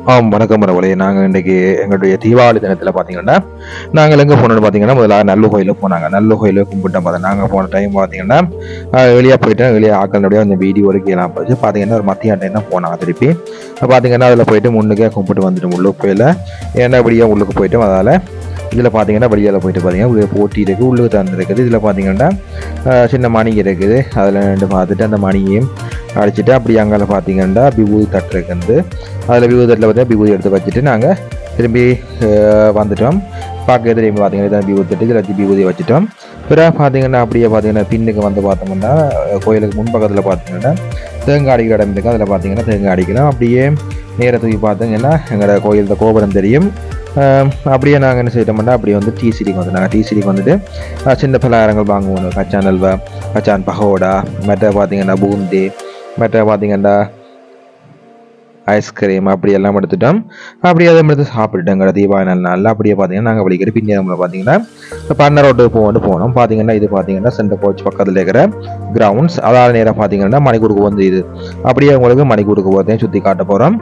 ஆம் வணக்கம் மரவலை நாங்கள் இன்றைக்கி எங்களுடைய தீபாவளி தினத்தில் பார்த்தீங்கன்னா நாங்கள் எங்கே போனோம்னு பார்த்தீங்கன்னா முதல்ல நல்ல கோயிலுக்கு போனாங்க நல்ல கோயிலுக்கு கும்பிட்டோம் பார்த்தா நாங்கள் போன டைம் பார்த்தீங்கன்னா வெளியே போயிட்டோம் வெளியே ஆக்களுடைய அந்த வீடியோ எடுக்கலாம் போச்சு பார்த்தீங்கன்னா ஒரு மத்திய டைம் தான் போனாங்க திருப்பி பார்த்தீங்கன்னா அதில் போயிட்டு முன்னுக்கே கும்பிட்டு வந்துட்டோம் உள்ளுக்கு போயில ஏன்னா இப்படியே உள்ளுக்கு போயிட்டோம் அதால் இதில் பார்த்தீங்கன்னா வெளியால் போயிட்டு பார்த்தீங்கன்னா உள்ள போட்டி இருக்குது உள்ளுக்கு தந்துருக்குது இதில் பார்த்தீங்கன்னா அஹ், சின்ன மணி இருக்குது அதில் ரெண்டு பார்த்துட்டு அந்த மணியையும் அடிச்சுட்டு அப்படி அங்கே பார்த்தீங்கன்னா விபூதி தட்டு இருக்குது அதில் விபூதி தட்டில் பார்த்தீங்கன்னா விபூதி எடுத்து வச்சுட்டு நாங்கள் திரும்பி அஹ், வந்துட்டோம் பார்க்க திரும்பி பார்த்தீங்கன்னா இதான் விபூதி தட்டு இதில் வச்சு விபூதியை வச்சுட்டோம் பிறகு பார்த்தீங்கன்னா அப்படியே பார்த்தீங்கன்னா பின்னுக்கு வந்து பார்த்தோம்னா அஹ், கோயிலுக்கு முன்பக்கத்தில் பார்த்தீங்கன்னா தேங்காய் அடிக்கிற இடம் இருக்குது அதில் பார்த்தீங்கன்னா தேங்காய் அடிக்கலாம் அப்படியே நேரா தூக்கி பார்த்தீங்கன்னா எங்களோட கோயில் கோபுரம் தெரியும் அஹ், அப்படியே நாங்கள் என்ன செய்யிட்டோம்னா அப்படியே வந்து டீ சிடிக்கு வந்து நாங்கள் டீ சிடிக்கு வந்துட்டு அஹ், சின்ன பலகாரங்கள் வாங்குவோம் கச்சான் அல்வா கச்சான் பகோடா மற்ற பார்த்தீங்கன்னா பூந்தி மற்ற பார்த்தீங்கன்னா ஐஸ்கிரீம் அப்படி எல்லாம் எடுத்துட்டோம் அப்படியே அதை எடுத்து சாப்பிட்டுட்டோங்கிற தீபாவளி நல்ல நாளில் அப்படியே பார்த்தீங்கன்னா நாங்கள் வலிக்கிற பின்னேரமில் பார்த்தீங்கன்னா பண்ண ரோட்டு போகணும் போனோம் பார்த்தீங்கன்னா இது பார்த்தீங்கன்னா சென்டர் கோச் பக்கத்தில் இருக்கிற கிரவுண்ட்ஸ் அதாவது நேரம் பார்த்தீங்கன்னா மணிக்கூருக்கு வந்து இது அப்படியே உங்களுக்கு மணிக்கூருக்கு போகிறதையும் சுற்றி காட்ட போகிறோம்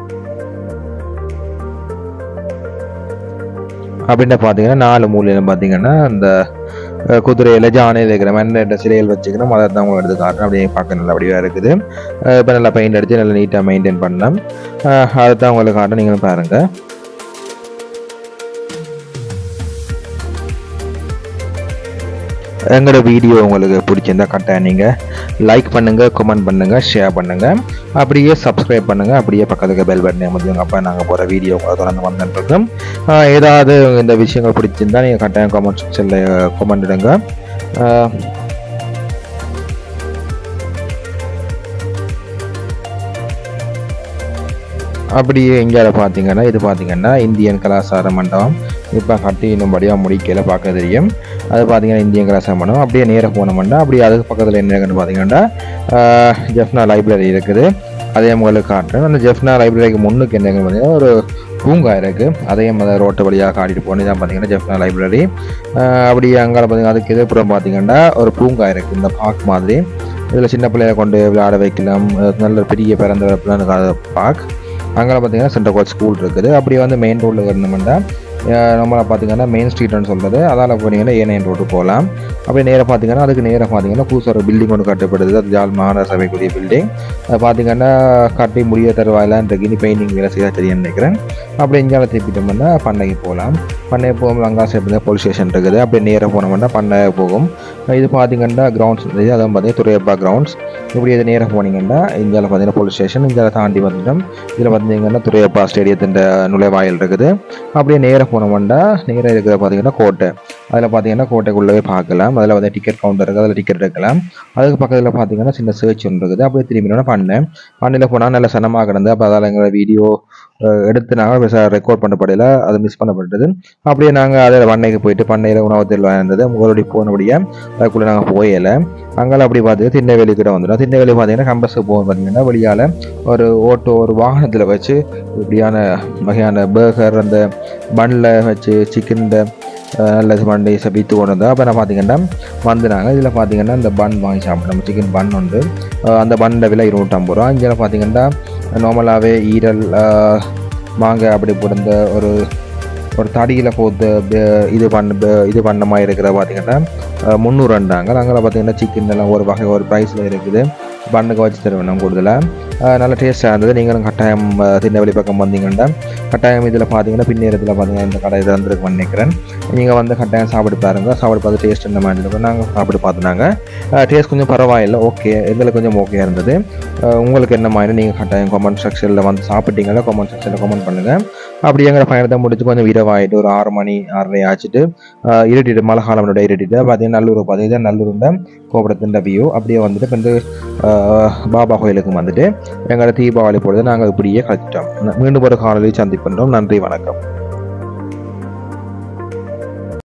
அப்படின்ட்டு பார்த்தீங்கன்னா நாலு மூலையிலும் பார்த்தீங்கன்னா அந்த அஹ், குதிரையில ஜானையில் இருக்கிற மண்ண சிலைகள் வச்சுக்கணும் அதை தான் உங்களுக்கு எடுத்து காட்டுறேன் அப்படியே பார்க்க நல்லபடியாக இருக்குது இப்போ நல்லா பெயிண்ட் அடித்து நல்லா நீட்டாக மெயின்டைன் பண்ணலாம் அதை தான் உங்களுக்கு காட்டுறேன் நீங்களும் பாருங்கள் எங்களோட வீடியோ உங்களுக்கு பிடிச்சிருந்தா கரெக்டாக நீங்கள் லைக் பண்ணுங்கள் கமெண்ட் பண்ணுங்கள் ஷேர் பண்ணுங்கள் அப்படியே சப்ஸ்கிரைப் பண்ணுங்கள் அப்படியே பக்கத்துக்கு பெல் பட்டனை அமைச்சுங்க அப்போ நாங்கள் போகிற வீடியோ உங்களை தொடர்ந்து வந்துட்டுருக்கோம் ஏதாவது இந்த விஷயங்கள் பிடிச்சிருந்தா நீங்கள் கரெக்டாக கமெண்ட் செக்ஷனில் கமெண்ட் இடுங்க ஆஹ் அப்படியே இந்தியாவில் பார்த்தீங்கன்னா இது பார்த்தீங்கன்னா இந்தியன் கலாச்சார மண்டபம் இப்போ கட்டி இன்னும்படியாக முடிக்கல பார்க்க தெரியும் அது பார்த்தீங்கன்னா இந்தியன் கலாச்சார மண்டபம் அப்படியே நேராக போனோம்னா அப்படியே அதுக்கு பக்கத்தில் என்ன இருக்குன்னு பார்த்தீங்கன்னா ஆஹ், ஜெஃப்னா லைப்ரரி இருக்குது அதையும் உங்களுக்கு காட்டுறேன் அந்த ஜெஃப்னா லைப்ரரிக்கு முன்னுக்கு என்ன இருக்குன்னு பார்த்தீங்கன்னா ஒரு பூங்கா இருக்குது அதையும் அந்த ரோட்டு வழியாக காட்டிட்டு போனது தான் பார்த்தீங்கன்னா ஜெஃப்னா லைப்ரரி அப்படியே அங்கே பார்த்தீங்கன்னா அதுக்கு எதிர்ப்புறம் பார்த்தீங்கன்னா ஒரு பூங்கா இருக்குது இந்த பார்க் மாதிரி இதில் சின்ன பிள்ளைய கொண்டு விளையாட வைக்கலாம் அது நல்ல பெரிய பிறந்த வரப்புல பார்க் அங்கே பார்த்தீங்கன்னா சென்டர் கோச் ஸ்கூல் இருக்குது அப்படியே வந்து மெயின் ரோட்டில் இருந்தோம்னா நம்மளை பார்த்தீங்கன்னா மெயின் ஸ்ட்ரீட்னு சொல்கிறது அதால் போனீங்கன்னா ஏனையன் ரோடு போகலாம் அப்படியே நேராக பார்த்தீங்கன்னா அதுக்கு நேராக பார்த்தீங்கன்னா புதுசாக ஒரு பில்டிங் ஒன்று கட்டப்படுது அது ஜால் மாநகர சபைக்குரிய பில்டிங் அது பார்த்தீங்கன்னா கட்டி முடிய தருவாயிலான் இருக்கு இனி பெயிண்டிங் வேலை செய்ய தெரியும்னு நினைக்கிறேன் அப்படியே இங்கே திருப்பிட்டோம்னா பண்ணைக்கு போகலாம் பண்ணை போகும்போது அங்கே சைடு போலீஸ் ஸ்டேஷன் இருக்குது அப்படியே நேராக போனோம்னா பண்ணை போகும் இது பார்த்தீங்கன்னா கிரவுண்ட்ஸ் இருந்தது அதான் பார்த்தீங்கன்னா துறையப்பா கிரவுண்ட்ஸ் இப்படி இது நேராக போனீங்கன்னா இந்தியாவில் பார்த்தீங்கன்னா போலீஸ் ஸ்டேஷன் இந்தியாவில் தாண்டி வந்துட்டோம் இதில் பார்த்தீங்கன்னா துறையப்பா ஸ்டேடியத்தின் நுழைவாயில் இருக்குது அப்படியே நேராக போனோம்னா நேராக இருக்கிற பார்த்தீங்கன்னா கோட்டை அதில் பார்த்தீங்கன்னா கோட்டைக்குள்ளவே பார்க்கலாம் அதில் வந்து டிக்கெட் கவுண்டர் இருக்குது அதில் டிக்கெட் எடுக்கலாம் அதுக்கு பக்கத்தில் பார்த்தீங்கன்னா சின்ன சர்ச் ஒன்று இருக்குது அப்படியே திரும்பினோன்னா பண்ணேன் பண்ணையில் போனால் நல்ல சனமாக கிடந்து அப்போ அதால் எங்களை வீடியோ எடுத்து நாங்கள் ரெக்கார்ட் பண்ணப்படையில் அது மிஸ் பண்ணப்பட்டது அப்படியே நாங்கள் அதில் பண்ணைக்கு போயிட்டு பண்ணையில் உணவு தெருவா இருந்தது மறுபடியும் போனபடியே அதுக்குள்ளே நாங்கள் போயலை அங்கே அப்படி பார்த்து திருநெல்வேலி கிட்ட வந்துடும் திருநெல்வேலி பார்த்தீங்கன்னா கம்பஸுக்கு போகும் பார்த்தீங்கன்னா வெளியால் ஒரு ஓட்டோ ஒரு வாகனத்தில் வச்சு இப்படியான வகையான பர்கர் அந்த பன்னில் வச்சு சிக்கன் நல்ல மண்டை விற்று கொண்டு வந்தோம் அப்போ நான் பார்த்தீங்கன்னா வந்து நாங்கள் இதில் பார்த்தீங்கன்னா இந்த பன் வாங்கி சாப்பிட்டோம் சிக்கன் பன் உண்டு அஹ் அந்த பன்னோட விலை இருநூற்றம்பது ரூபா இங்கே பார்த்தீங்கன்னா நார்மலாகவே ஈரல் அஹ் மாங்காய் அப்படி போட்டு ஒரு ஒரு தடியில் போட்டு ப- இது பண்ண ப- இது பண்ண மாதிரி இருக்கிற பார்த்தீங்கன்னா முந்நூறுண்டாங்க அங்கே பார்த்தீங்கன்னா சிக்கன் எல்லாம் ஒரு வகை ஒரு ப்ரைஸில் இருக்குது பண்ணுக்கு வச்சு தருவேன் கூடுதலாக நல்ல டேஸ்ட்டாக இருந்தது நீங்களும் கட்டாயம் அஹ், திருநெல்வேலி பக்கம் வந்தீங்கன்னா கட்டாயம் இதில் பார்த்தீங்கன்னா பின்னேரத்தில் பார்த்தீங்கன்னா இந்த கடை இதில் வந்துருக்கு நினைக்கிறேன் நீங்கள் வந்து கட்டாயம் சாப்பிட்டு பாருங்க சாப்பிட்டு பார்த்து டேஸ்ட் என்ன மாதிரி இருக்கும் நாங்கள் சாப்பிட்டு பார்த்துனாங்க டேஸ்ட் கொஞ்சம் பரவாயில்லை ஓகே எங்களுக்கு கொஞ்சம் ஓகே இருந்தது அஹ், உங்களுக்கு என்ன மாதிரி நீங்கள் கட்டாயம் கமெண்ட் செக்ஷனில் வந்து சாப்பிட்டீங்களா கமெண்ட் செக்ஷனில் கமெண்ட் பண்ணுங்கள் அப்படி எங்களை பயணத்தை முடிச்சு கொஞ்சம் இரவாயிட்டு ஒரு ஆறு மணி ஆறரை ஆச்சுட்டு அஹ், இருட்டிட்டு மழை காலம் இருட்டிட்டு பார்த்தீங்கன்னா நல்லூர் பார்த்தீங்கன்னா நல்லூருண்ட கோபுரத்தின் வியூ அப்படியே வந்துட்டு இப்போ வந்து அஹ், பாபா கோயிலுக்கு வந்துட்டு எங்களோட தீபாவளி பொழுது நாங்கள் இப்படியே கழிச்சிட்டோம் மீண்டும் ஒரு காலையில் சந்திப்போம் நன்றி வணக்கம்